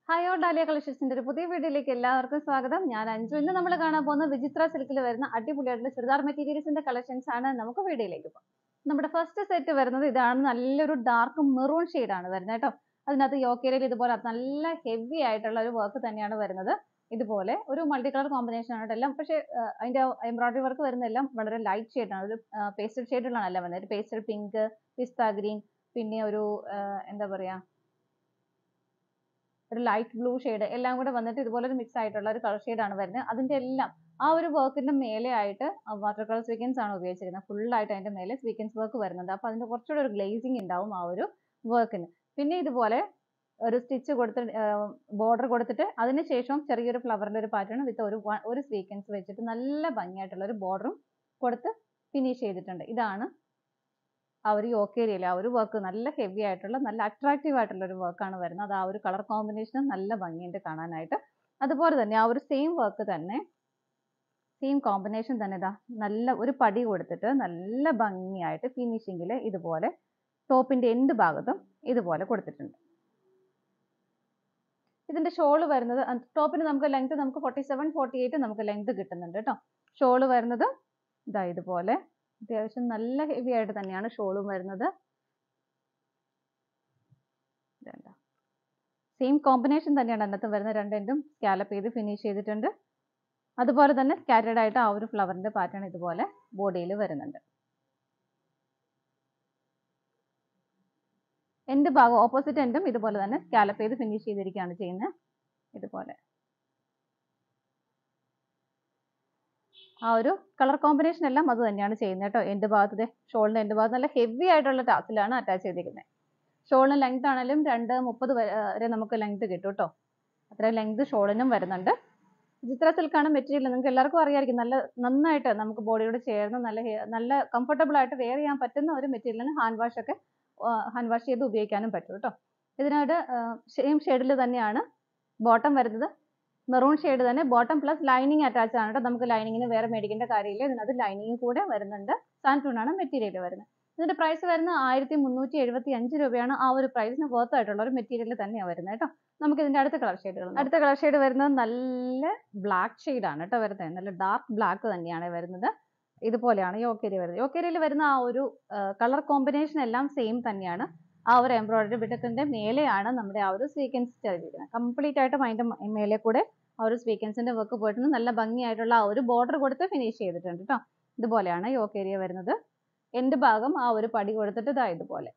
hi all dahlia കളക്ഷൻസിന്റെ ഒരു പുതിയ വീഡിയോയിലേക്ക് എല്ലാവർക്കും സ്വാഗതം ഞാൻ അഞ്ജു ഇന്ന് നമ്മൾ കാണാൻ പോകുന്ന വിചിത്ര സിൽക്കിൽ വരുന്ന അടിപൊളിയായിട്ടുള്ള ചുരിദാർ മെറ്റീരിയൽസിന്റെ കളക്ഷൻസ് ആണ് നമുക്ക് വീഡിയോയിലേക്ക് പോകാം നമ്മുടെ ഫസ്റ്റ് സെറ്റ് വരുന്നത് ഇതാണ് നല്ലൊരു ഡാർക്ക് മെറൂൺ ആണ് വരുന്നത് കേട്ടോ അതിനകത്ത് യോക്കേരിയിൽ ഇതുപോലെ നല്ല ഹെവി ആയിട്ടുള്ള ഒരു വർക്ക് തന്നെയാണ് വരുന്നത് ഇതുപോലെ ഒരു മൾട്ടി കളർ കോമ്പിനേഷൻ ആണ് എല്ലാം പക്ഷേ അതിന്റെ എംബ്രോയിഡറി വർക്ക് വരുന്ന എല്ലാം വളരെ ലൈറ്റ് ഷെയ്ഡ് ആണ് ഒരു പേസ്റ്റൽ ഷെയ്ഡിലാണ് എല്ലാം വരുന്നത് ഒരു പേസ്റ്റൽ പിങ്ക് പിസ്ത ഗ്രീൻ പിന്നെ ഒരു ആ, എന്താ പറയാ ഒരു ലൈറ്റ് ബ്ലൂ ഷെയ്ഡ് എല്ലാം കൂടെ വന്നിട്ട് ഇതുപോലെ ഒരു മിക്സ് ആയിട്ടുള്ള ഒരു കളർ ആണ് വരുന്നത് അതിന്റെ എല്ലാം ആ ഒരു വർക്കിന്റെ മേലെ ആയിട്ട് വാട്ടർ കളർ സ്വീക്കൻസ് ആണ് ഉപയോഗിച്ചിരിക്കുന്നത് ഫുൾ ആയിട്ട് അതിന്റെ മേലെ സ്വീക്കൻസ് വർക്ക് വരുന്നുണ്ട് അപ്പൊ അതിന്റെ കുറച്ചുകൂടെ ഒരു ഗ്ലേസിങ് ഉണ്ടാവും ആ ഒരു വർക്കിന് പിന്നെ ഇതുപോലെ ഒരു സ്റ്റിച്ച് കൊടുത്ത് ബോർഡർ കൊടുത്തിട്ട് അതിനുശേഷം ചെറിയൊരു ഫ്ലവറിന്റെ ഒരു പാറ്റേൺ വിത്ത് ഒരു വ- ഒരു സ്വീക്കൻസ് വെച്ചിട്ട് നല്ല ഭംഗിയായിട്ടുള്ള ഒരു ബോർഡറും കൊടുത്ത് ഫിനിഷ് ചെയ്തിട്ടുണ്ട് ഇതാണ് ആ ഒരു യോക്കേരിയയിൽ ആ ഒരു വർക്ക് നല്ല ഹെവി ആയിട്ടുള്ള നല്ല അട്രാക്റ്റീവ് ആയിട്ടുള്ള ഒരു വർക്കാണ് വരുന്നത് അത് ആ ഒരു കളർ കോമ്പിനേഷൻ നല്ല ഭംഗിയുണ്ട് കാണാനായിട്ട് അതുപോലെ തന്നെ ആ ഒരു സെയിം വർക്ക് തന്നെ സെയിം കോമ്പിനേഷൻ തന്നെ ഇതാ നല്ല ഒരു പടി കൊടുത്തിട്ട് നല്ല ഭംഗിയായിട്ട് ഫിനിഷിങ്ങിൽ ഇതുപോലെ ടോപ്പിന്റെ എൻഡ് ഭാഗത്തും ഇതുപോലെ കൊടുത്തിട്ടുണ്ട് ഇതിന്റെ ഷോള് വരുന്നത് ടോപ്പിന് നമുക്ക് ലെങ്ത് നമുക്ക് ഫോർട്ടി സെവൻ ഫോർട്ടി എയ്റ്റ് നമുക്ക് ലെങ്ത് കിട്ടുന്നുണ്ട് കേട്ടോ ഷോള് വരുന്നത് ഇതാ ഇതുപോലെ അത്യാവശ്യം നല്ല ഹെവി ആയിട്ട് തന്നെയാണ് ഷോളും വരുന്നത് സെയിം കോമ്പിനേഷൻ തന്നെയാണ് അതിനകത്ത് വരുന്ന രണ്ടിൻ്റെയും സ്കാലപ്പ് ചെയ്ത് ഫിനിഷ് ചെയ്തിട്ടുണ്ട് അതുപോലെ തന്നെ സ്കാറ്റേഡ് ആയിട്ട് ആ ഒരു ഫ്ലവറിന്റെ പാറ്റേൺ ഇതുപോലെ ബോഡിയിൽ വരുന്നുണ്ട് എൻഡ് ഭാഗം ഓപ്പോസിറ്റ് എൻഡും ഇതുപോലെ തന്നെ സ്കാലപ്പ് ചെയ്ത് ഫിനിഷ് ചെയ്തിരിക്കുകയാണ് ചെയ്യുന്നത് ഇതുപോലെ ആ ഒരു കളർ കോമ്പിനേഷൻ എല്ലാം അത് തന്നെയാണ് ചെയ്യുന്നത് കേട്ടോ എൻഡ് ഭാഗത്തെ ഷോളിന്റെ എൻഡ് ഭാഗത്ത് നല്ല ഹെവി ആയിട്ടുള്ള ടാസിലാണ് അറ്റാച്ച് ചെയ്തിരിക്കുന്നത് ഷോളിന് ലെങ്ത് ആണെങ്കിലും രണ്ട് മുപ്പത് വരെ നമുക്ക് ലെങ്ത് കിട്ടും കേട്ടോ അത്രയും ലെങ്ത് ഷോളിനും വരുന്നുണ്ട് ചിത്ര സിൽക്കാണ് മെറ്റീരിയൽ നിങ്ങൾക്ക് എല്ലാവർക്കും അറിയാമായിരിക്കും നല്ല നന്നായിട്ട് നമുക്ക് ബോഡിയോട് ചേർന്ന് നല്ല ഹെ- നല്ല കംഫർട്ടബിൾ ആയിട്ട് വെയർ ചെയ്യാൻ പറ്റുന്ന ഒരു മെറ്റീരിയലാണ് ഹാൻഡ് വാഷ് ഒക്കെ ഹാൻഡ് വാഷ് ചെയ്ത് ഉപയോഗിക്കാനും പറ്റും കേട്ടോ ഇതിനായിട്ട് സെയിം ഷെയ്ഡിൽ തന്നെയാണ് ബോട്ടം വരുന്നത് മെറൂൺ ഷെയ്ഡ് തന്നെ ബോട്ടം പ്ലസ് ലൈനിങ് അറ്റാച്ച് ആണ് കേട്ടോ നമുക്ക് ലൈനിങ്ങിന് വേറെ മേടിക്കേണ്ട കാര്യമില്ല ഇതിനകത്ത് ലൈനിങ് കൂടെ വരുന്നുണ്ട് സാൻറ്റൂൺ ആണ് മെറ്റീരിയൽ വരുന്നത് ഇതിന്റെ പ്രൈസ് വരുന്നത് ആയിരത്തി മുന്നൂറ്റി എഴുപത്തി അഞ്ച് രൂപയാണ് ആ ഒരു പ്രൈസിന് വർത്ത് ആയിട്ടുള്ള ഒരു മെറ്റീരിയൽ തന്നെയാണ് വരുന്നത് കേട്ടോ നമുക്ക് ഇതിന്റെ അടുത്ത കളർ ഷെയ്ഡുകൾ അടുത്ത കളർ ഷെയ്ഡ് വരുന്നത് നല്ല ബ്ലാക്ക് ഷെയ്ഡ് ആണ് കേട്ടോ വരുന്നത് നല്ല ഡാർക്ക് ബ്ലാക്ക് തന്നെയാണ് വരുന്നത് ഇതുപോലെയാണ് യോക്കേരി വരുന്നത് യോക്കേരിയിൽ വരുന്ന ആ ഒരു കളർ കോമ്പിനേഷൻ എല്ലാം സെയിം തന്നെയാണ് ആ ഒരു എംബ്രോയിഡറി ബിട്ടത്തിന്റെ മേലെയാണ് നമ്മുടെ ആ ഒരു സ്വീക്കൻസ് ചെയ്തിരിക്കുന്നത് കംപ്ലീറ്റ് ആയിട്ടും അതിന്റെ മ- മേലെ കൂടെ ആ ഒരു സ്വീക്കൻസിന്റെ വർക്ക് പോയിട്ടുണ്ട് നല്ല ഭംഗിയായിട്ടുള്ള ആ ഒരു ബോർഡർ കൊടുത്ത് ഫിനിഷ് ചെയ്തിട്ടുണ്ട് കേട്ടോ ഇതുപോലെയാണ് യോക്കേരിയ വരുന്നത് എൻഡ് ഭാഗം ആ ഒരു പടി കൊടുത്തിട്ട് ഇതാ ഇതുപോലെ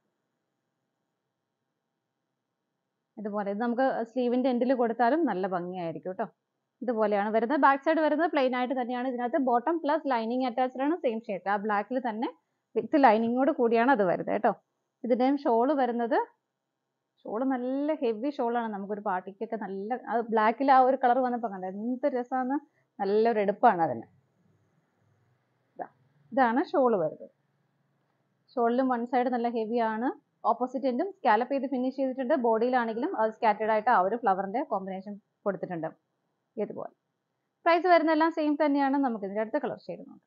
ഇതുപോലെ ഇത് നമുക്ക് സ്ലീവിന്റെ എൻഡിൽ കൊടുത്താലും നല്ല ഭംഗിയായിരിക്കും കേട്ടോ ഇതുപോലെയാണ് വരുന്നത് ബാക്ക് സൈഡ് വരുന്നത് പ്ലെയിൻ ആയിട്ട് തന്നെയാണ് ഇതിനകത്ത് ബോട്ടം പ്ലസ് ലൈനിങ് അറ്റാച്ച്ഡ് ആണ് സെയിം ഷേഡ് ആ ബ്ലാക്കിൽ തന്നെ വിത്ത് ലൈനിങ്ങോട് കൂടിയാണ് അത് വരുന്നത് കേട്ടോ ഇതിന്റെയും ഷോള് വരുന്നത് ഷോള് നല്ല ഹെവി ഷോളാണ് നമുക്കൊരു പാർട്ടിക്കൊക്കെ നല്ല അത് ബ്ലാക്കിൽ ആ ഒരു കളർ വന്നപ്പോൾ കണ്ടത് എന്ത് രസമാണ് നല്ലൊരു എടുപ്പാണ് അതിന് ഇതാ ഇതാണ് ഷോള് വരുന്നത് ഷോളിലും വൺ സൈഡ് നല്ല ഹെവി ആണ് ഓപ്പോസിറ്റ് എൻഡും സ്കാലപ്പ് ചെയ്ത് ഫിനിഷ് ചെയ്തിട്ടുണ്ട് ബോഡിയിലാണെങ്കിലും അത് സ്കാറ്റേഡ് ആയിട്ട് ആ ഒരു ഫ്ലവറിന്റെ കോമ്പിനേഷൻ കൊടുത്തിട്ടുണ്ട് ഇതുപോലെ പ്രൈസ് വരുന്ന എല്ലാം സെയിം തന്നെയാണ് നമുക്ക് ഇതിന്റെ അടുത്ത കളർ ഷെയ്ഡ് നോക്കാം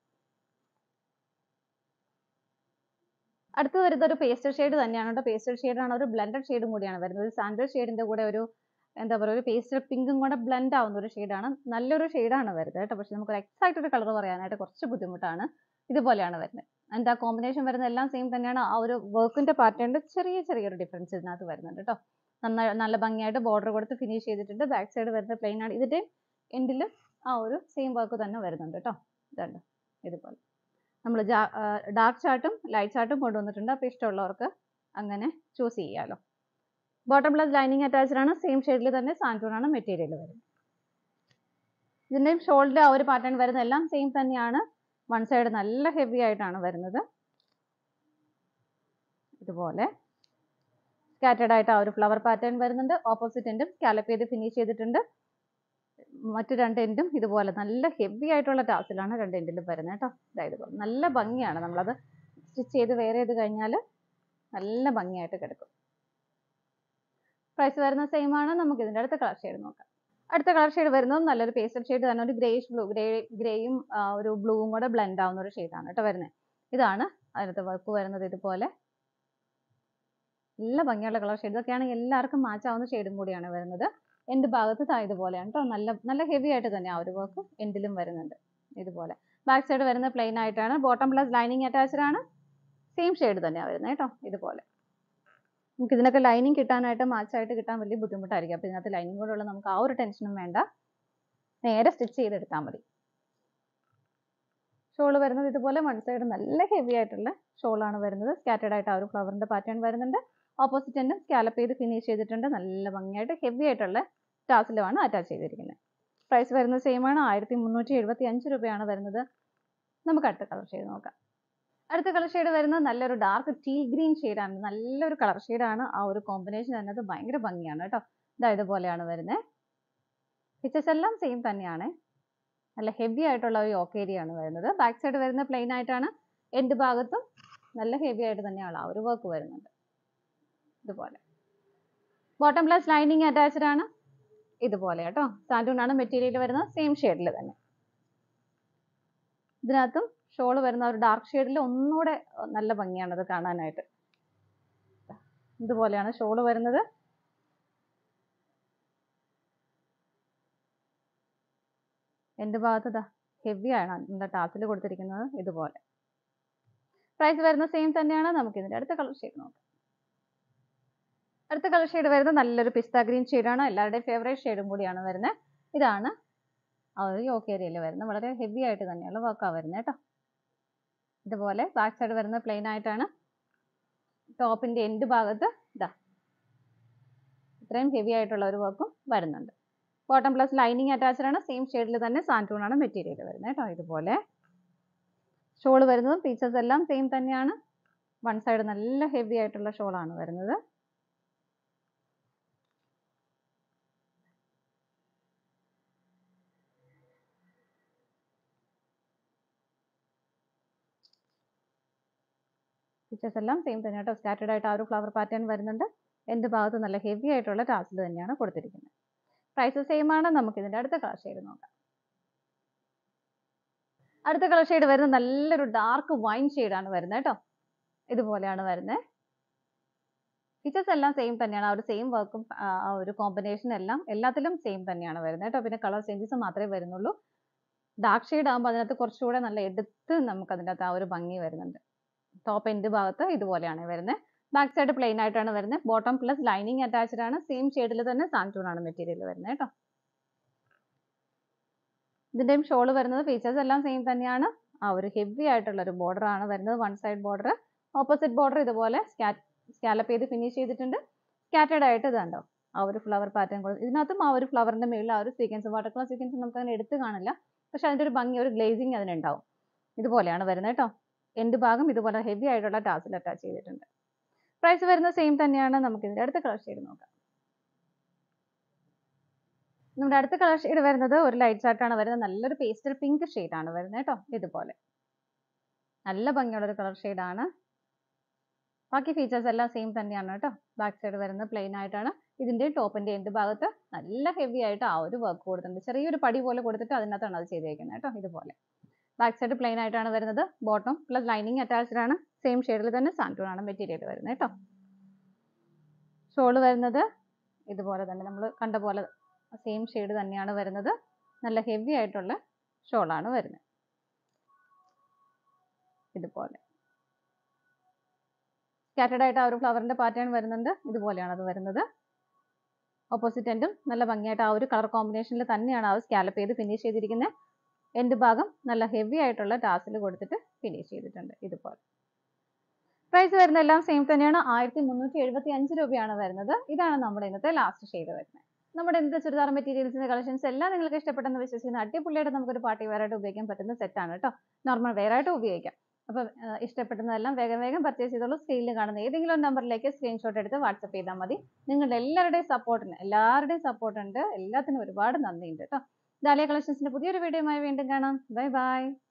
അടുത്ത് വരുന്നത് ഒരു പേസ്റ്റൽ ഷെയ്ഡ് തന്നെയാണ് കേട്ടോ പേസ്റ്റൽ ഷെയ്ഡാണ് ഒരു ബ്ലെൻഡഡ് ഷെയ്ഡും കൂടിയാണ് വരുന്നത് ഒരു സാൻഡൽ ഷെയ്ഡിന്റെ കൂടെ ഒരു എന്താ പറയുക ഒരു പേസ്റ്റൽ പിങ്കും കൂടെ ബ്ലെൻഡ് ആവുന്ന ഒരു ഷെയ്ഡാണ് നല്ലൊരു ഷെയ്ഡാണ് വരുന്നത് കേട്ടോ പക്ഷെ നമുക്ക് എക്സാക്ട് ഒരു കളർ പറയാനായിട്ട് കുറച്ച് ബുദ്ധിമുട്ടാണ് ഇതുപോലെയാണ് വരുന്നത് എന്താ കോമ്പിനേഷൻ വരുന്ന എല്ലാം സെയിം തന്നെയാണ് ആ ഒരു വർക്കിന്റെ പാറ്റേണിൽ ചെറിയ ചെറിയൊരു ഡിഫറൻസ് ഇതിനകത്ത് വരുന്നുണ്ട് കേട്ടോ നന്നായി നല്ല ഭംഗിയായിട്ട് ബോർഡർ കൊടുത്ത് ഫിനിഷ് ചെയ്തിട്ടുണ്ട് ബാക്ക് സൈഡ് വരുന്നത് പ്ലെയിൻ ആണ് ഇതിന്റെ എൻഡിൽ ആ ഒരു സെയിം വർക്ക് തന്നെ വരുന്നുണ്ട് കേട്ടോ ഇതുണ്ട് ഇതുപോലെ നമ്മൾ ഡാർക്ക് ചാർട്ടും ലൈറ്റ് ചാർട്ടും കൊണ്ടുവന്നിട്ടുണ്ട് അപ്പോൾ ഇഷ്ടമുള്ളവർക്ക് അങ്ങനെ ചൂസ് ചെയ്യാമല്ലോ ബോട്ടം പ്ലസ് ലൈനിങ് അറ്റാച്ച്ഡ് ആണ് സെയിം ഷെയ്ഡിൽ തന്നെ സാൻറ്റൂൺ ആണ് മെറ്റീരിയൽ വരുന്നത് ഇതിൻ്റെയും ഷോൾഡിൻ്റെ ആ ഒരു പാറ്റേൺ വരുന്ന എല്ലാം സെയിം തന്നെയാണ് വൺ സൈഡ് നല്ല ഹെവി ആയിട്ടാണ് വരുന്നത് ഇതുപോലെ സ്കാറ്റേഡ് ആയിട്ട് ആ ഒരു ഫ്ലവർ പാറ്റേൺ വരുന്നുണ്ട് ഓപ്പോസിറ്റ് എൻഡും സ്കാലപ്പ് ചെയ്ത് ഫിനിഷ് ചെയ്തിട്ടുണ്ട് മറ്റു രണ്ട് എൻഡും ഇതുപോലെ നല്ല ഹെവി ആയിട്ടുള്ള ടാസിലാണ് രണ്ട് എൻഡിലും വരുന്നത് കേട്ടോ ഇതാ ഇതുപോലെ നല്ല ഭംഗിയാണ് നമ്മളത് സ്റ്റിച്ച് ചെയ്ത് വേറെ ചെയ്ത് കഴിഞ്ഞാൽ നല്ല ഭംഗിയായിട്ട് കിടക്കും പ്രൈസ് വരുന്ന സെയിം ആണ് നമുക്ക് ഇതിന്റെ അടുത്ത കളർ ഷെയ്ഡ് നോക്കാം അടുത്ത കളർ ഷെയ്ഡ് വരുന്നത് നല്ലൊരു പേസ്റ്റൽ ഷെയ്ഡ് തന്നെ ഒരു ഗ്രേഷ് ബ്ലൂ ഗ്രേ ഗ്രേയും ഒരു ബ്ലൂവും കൂടെ ബ്ലെൻഡ് ആവുന്ന ഒരു ഷെയ്ഡാണ് കേട്ടോ വരുന്നത് ഇതാണ് അതിനകത്ത് വർക്ക് വരുന്നത് ഇതുപോലെ നല്ല ഭംഗിയുള്ള കളർ ഷെയ്ഡ് ഇതൊക്കെയാണ് എല്ലാവർക്കും മാച്ച് ആവുന്ന ഷെയ്ഡും കൂടിയാണ് വരുന്നത് എൻഡ് ഭാഗത്ത് ദാ ഇതുപോലെയാണ് കേട്ടോ നല്ല നല്ല ഹെവി ആയിട്ട് തന്നെ ആ ഒരു വർക്ക് എൻഡിലും വരുന്നുണ്ട് ഇതുപോലെ ബാക്ക് സൈഡ് വരുന്ന പ്ലെയിൻ ആയിട്ടാണ് ബോട്ടം പ്ലസ് ലൈനിങ് അറ്റാച്ച്ഡ് ആണ് സെയിം ഷെയ്ഡ് തന്നെയാണ് വരുന്നത് കേട്ടോ ഇതുപോലെ നമുക്ക് ഇതിനൊക്കെ ലൈനിങ് കിട്ടാനായിട്ട് match ആയിട്ട് കിട്ടാൻ വലിയ ബുദ്ധിമുട്ടായിരിക്കും അപ്പോൾ ഇതിനകത്ത് ലൈനിങ് കൂടെ ഉള്ള നമുക്ക് ആ ഒരു ടെൻഷനും വേണ്ട നേരെ സ്റ്റിച്ച് ചെയ്തെടുത്താൽ മതി ഷോൾ വരുന്നത് ഇതുപോലെ വൺ സൈഡ് നല്ല ഹെവി ആയിട്ടുള്ള ഷോളാണ് വരുന്നത് സ്കാറ്റേഡ് ആയിട്ട് ആ ഒരു ഫ്ലവറിന്റെ പാറ്റേൺ വരുന്നുണ്ട് ഓപ്പോസിറ്റ് എൻഡും സ്കാലപ്പ് ചെയ്ത് ഫിനിഷ് ചെയ്തിട്ടുണ്ട് നല്ല ഭംഗിയായിട്ട് ഹെവി ആയിട്ടുള്ള ടാസിലുമാണ് അറ്റാച്ച് ചെയ്തിരിക്കുന്നത് പ്രൈസ് വരുന്നത് സെയിം ആണ് ആയിരത്തി മുന്നൂറ്റി എഴുപത്തി അഞ്ച് രൂപയാണ് വരുന്നത് നമുക്ക് അടുത്ത കളർ ഷെയ്ഡ് നോക്കാം അടുത്ത കളർ ഷെയ്ഡ് വരുന്നത് നല്ലൊരു ഡാർക്ക് ടീ ഗ്രീൻ ആണ് നല്ലൊരു കളർ ആണ് ആ ഒരു കോമ്പിനേഷൻ അതിനകത്ത് ഭയങ്കര ഭംഗിയാണ് കേട്ടോ ഇതാ ഇതുപോലെയാണ് വരുന്നത് പിക്ചേഴ്സ് എല്ലാം സെയിം തന്നെയാണ് നല്ല ഹെവി ആയിട്ടുള്ള ഒരു യോക്കേരിയാണ് വരുന്നത് ബാക്ക് സൈഡ് വരുന്ന പ്ലെയിൻ ആയിട്ടാണ് എൻഡ് ഭാഗത്തും നല്ല ഹെവി ആയിട്ട് തന്നെയാണ് ആ ഒരു വർക്ക് വരുന്നുണ്ട് ഇതുപോലെ ബോട്ടം പ്ലസ് ലൈനിങ് അറ്റാച്ച്ഡ് ആണ് ഇതുപോലെ കേട്ടോ സാൻഡൂൺ ആണ് മെറ്റീരിയൽ വരുന്നത് സെയിം ഷെയ്ഡിൽ തന്നെ ഇതിനകത്തും ഷോൾ വരുന്ന ഒരു ഡാർക്ക് ഷെയ്ഡിൽ ഒന്നുകൂടെ നല്ല ഭംഗിയാണ് അത് കാണാനായിട്ട് ഇതുപോലെയാണ് ഷോൾ വരുന്നത് എൻ്റെ ഭാഗത്ത് ഹെവി ആണ് എന്താ ടാസിൽ കൊടുത്തിരിക്കുന്നത് ഇതുപോലെ പ്രൈസ് വരുന്ന സെയിം തന്നെയാണ് നമുക്ക് ഇതിന്റെ അടുത്ത കളർ ഷെയ്ഡ് നോക്കാം അടുത്ത കളർ ഷെയ്ഡ് വരുന്നത് നല്ലൊരു പിസ്ത ഗ്രീൻ ആണ് എല്ലാവരുടെയും ഫേവറേറ്റ് ഷെയ്ഡും കൂടിയാണ് വരുന്നത് ഇതാണ് ആ ഒരു യോക്ക് ഏരിയയിൽ വരുന്നത് വളരെ ഹെവി ആയിട്ട് തന്നെയുള്ള വർക്കാണ് വരുന്നത് കേട്ടോ ഇതുപോലെ ബാക്ക് സൈഡ് വരുന്ന പ്ലെയിൻ ആയിട്ടാണ് ടോപ്പിന്റെ എൻഡ് ഭാഗത്ത് ഇതാ ഇത്രയും ഹെവി ആയിട്ടുള്ള ഒരു വർക്കും വരുന്നുണ്ട് ബോട്ടം പ്ലസ് ലൈനിങ് അറ്റാച്ച്ഡ് ആണ് സെയിം ഷെയ്ഡിൽ തന്നെ സാൻറ്റൂൺ ആണ് മെറ്റീരിയൽ വരുന്നത് കേട്ടോ ഇതുപോലെ ഷോൾ വരുന്നതും ഫീച്ചേഴ്സ് എല്ലാം സെയിം തന്നെയാണ് വൺ സൈഡ് നല്ല ഹെവി ആയിട്ടുള്ള ഷോളാണ് വരുന്നത് ഫീച്ചേഴ്സ് എല്ലാം സെയിം തന്നെ കേട്ടോ സ്കാറ്റേഡ് ആയിട്ട് ആ ഒരു ഫ്ലവർ പാറ്റേൺ വരുന്നുണ്ട് എൻ്റെ ഭാഗത്ത് നല്ല ഹെവി ആയിട്ടുള്ള ടാസിൽ തന്നെയാണ് കൊടുത്തിരിക്കുന്നത് പ്രൈസ് സെയിം ആണ് നമുക്ക് ഇതിൻ്റെ അടുത്ത കളർ ഷെയ്ഡ് നോക്കാം അടുത്ത കളർ ഷെയ്ഡ് വരുന്നത് നല്ലൊരു ഡാർക്ക് വൈൻ ആണ് വരുന്നത് കേട്ടോ ഇതുപോലെയാണ് വരുന്നത് ഫീച്ചേഴ്സ് എല്ലാം സെയിം തന്നെയാണ് ആ ഒരു സെയിം വർക്കും ആ ഒരു കോമ്പിനേഷൻ എല്ലാം എല്ലാത്തിലും സെയിം തന്നെയാണ് വരുന്നത് കേട്ടോ പിന്നെ കളർ ചേഞ്ചസ് മാത്രമേ വരുന്നുള്ളൂ ഡാർക്ക് ഷെയ്ഡ് ആകുമ്പോൾ അതിനകത്ത് കുറച്ചുകൂടെ നല്ല എടുത്ത് നമുക്ക് അതിൻ്റെ അകത്ത് ആ ഒരു ഭംഗി വരുന്നുണ്ട് ടോപ്പ് എൻഡ് ഭാഗത്ത് ഇതുപോലെയാണ് വരുന്നത് ബാക്ക് സൈഡ് പ്ലെയിൻ ആയിട്ടാണ് വരുന്നത് ബോട്ടം പ്ലസ് ലൈനിങ് അറ്റാച്ച്ഡ് ആണ് സെയിം ഷെയ്ഡിൽ തന്നെ സാൻറ്റൂൺ ആണ് മെറ്റീരിയൽ വരുന്നത് കേട്ടോ ഇതിന്റെയും ഷോൾ വരുന്നത് ഫീച്ചേഴ്സ് എല്ലാം സെയിം തന്നെയാണ് ആ ഒരു ഹെവി ആയിട്ടുള്ള ഒരു ബോർഡർ ആണ് വരുന്നത് one side border opposite border ഇതുപോലെ സ്കാലപ്പ് ചെയ്ത് ഫിനിഷ് ചെയ്തിട്ടുണ്ട് സ്കാറ്റേഡ് ആയിട്ട് ഇതുണ്ടോ ആ ഒരു ഫ്ലവർ പാറ്റേൺ കൊടുത്ത് ഇതിനകത്തും ആ ഒരു ഫ്ലവറിന്റെ മുകളിൽ ആ ഒരു സീക്വൻസ് വാട്ടർ കളർ സീക്വൻസ് നമുക്ക് അങ്ങനെ എടുത്ത് കാണില്ല പക്ഷെ അതിന്റെ ഒരു ഭംഗി ഒരു ഗ്ലേസിങ് അതിനുണ്ടാവും ഇതുപോലെയാണ് വരുന്നത് കേട്ടോ എൻഡ് ഭാഗം ഇതുപോലെ ഹെവി ആയിട്ടുള്ള ടാസിൽ അറ്റാച്ച് ചെയ്തിട്ടുണ്ട് പ്രൈസ് വരുന്നത് സെയിം തന്നെയാണ് നമുക്ക് ഇതിന്റെ അടുത്ത കളർ ഷെയ്ഡ് നോക്കാം നമ്മുടെ അടുത്ത കളർ ഷെയ്ഡ് വരുന്നത് ഒരു ലൈറ്റ് ചാർട്ടാണ് വരുന്നത് നല്ലൊരു പേസ്റ്റൽ പിങ്ക് ആണ് വരുന്നത് കേട്ടോ ഇതുപോലെ നല്ല ഭംഗിയുള്ള ഒരു കളർ ആണ് ബാക്കി ഫീച്ചേഴ്സ് എല്ലാം സെയിം തന്നെയാണ് കേട്ടോ ബാക്ക് സൈഡ് വരുന്നത് പ്ലെയിൻ ആയിട്ടാണ് ഇതിന്റെ ടോപ്പിന്റെ എൻഡ് ഭാഗത്ത് നല്ല ഹെവി ആയിട്ട് ആ ഒരു വർക്ക് കൊടുത്തിട്ടുണ്ട് ചെറിയൊരു പടി പോലെ കൊടുത്തിട്ട് അതിനകത്താണ് അത് ചെയ്തേക്കുന്നത് കേട്ടോ ഇതുപോലെ ബാക്ക് സൈഡ് പ്ലെയിൻ ആയിട്ടാണ് വരുന്നത് ബോട്ടം പ്ലസ് ലൈനിങ് അറ്റാച്ച്ഡ് ആണ് സെയിം ഷെയ്ഡിൽ തന്നെ സാൻറ്റൂൺ ആണ് മെറ്റീരിയൽ വരുന്നത് കേട്ടോ ഷോള് വരുന്നത് ഇതുപോലെ തന്നെ നമ്മൾ കണ്ട പോലെ സെയിം ഷെയ്ഡ് തന്നെയാണ് വരുന്നത് നല്ല ഹെവി ആയിട്ടുള്ള ഷോളാണ് വരുന്നത് ഇതുപോലെ സ്കാറ്റേഡ് ആയിട്ട് ആ ഒരു ഫ്ലവറിന്റെ പാറ്റേൺ വരുന്നുണ്ട് ഇതുപോലെയാണ് അത് വരുന്നത് ഓപ്പോസിറ്റ് എൻഡും നല്ല ഭംഗിയായിട്ട് ആ ഒരു കളർ കോമ്പിനേഷനിൽ തന്നെയാണ് ആ സ്കാലപ്പ് ചെയ്ത് ഫിനിഷ് ചെയ്തിരിക്കുന്നത് എൻഡ് ഭാഗം നല്ല ഹെവി ആയിട്ടുള്ള ടാസിൽ കൊടുത്തിട്ട് ഫിനിഷ് ചെയ്തിട്ടുണ്ട് ഇതുപോലെ പ്രൈസ് വരുന്ന എല്ലാം സെയിം തന്നെയാണ് ആയിരത്തി മുന്നൂറ്റി എഴുപത്തി അഞ്ച് രൂപയാണ് വരുന്നത് ഇതാണ് നമ്മുടെ ഇന്നത്തെ ലാസ്റ്റ് ഷെയ്ഡ് വരുന്നത് നമ്മുടെ ഇന്നത്തെ ചുരിദാർ മെറ്റീരിയൽസിന്റെ കളക്ഷൻസ് എല്ലാം നിങ്ങൾക്ക് ഇഷ്ടപ്പെട്ടെന്ന് വിശ്വസിക്കുന്ന അടിപൊളിയായിട്ട് നമുക്കൊരു പാർട്ടി വെയർ ആയിട്ട് ഉപയോഗിക്കാൻ പറ്റുന്ന സെറ്റാണ് കേട്ടോ നോർമൽ വെയർ ആയിട്ട് ഉപയോഗിക്കാം അപ്പം ഇഷ്ടപ്പെടുന്നതെല്ലാം വേഗം വേഗം പർച്ചേസ് ചെയ്തോളൂ സ്ക്രീനിൽ കാണുന്ന ഏതെങ്കിലും ഒരു നമ്പറിലേക്ക് സ്ക്രീൻഷോട്ട് എടുത്ത് വാട്സപ്പ് ചെയ്താൽ മതി നിങ്ങളുടെ എല്ലാവരുടെയും സപ്പോർട്ടിന് എല്ലാവരുടെയും സപ്പോർട്ട് ഉണ്ട് എല്ലാത്തിനും ഒരുപാട് നന്ദിയുണ്ട് കേട്ടോ ഡാലിയ കളക്ഷൻസിന്റെ പുതിയൊരു വീഡിയോയുമായി വീണ്ടും കാണാം ബൈ ബൈ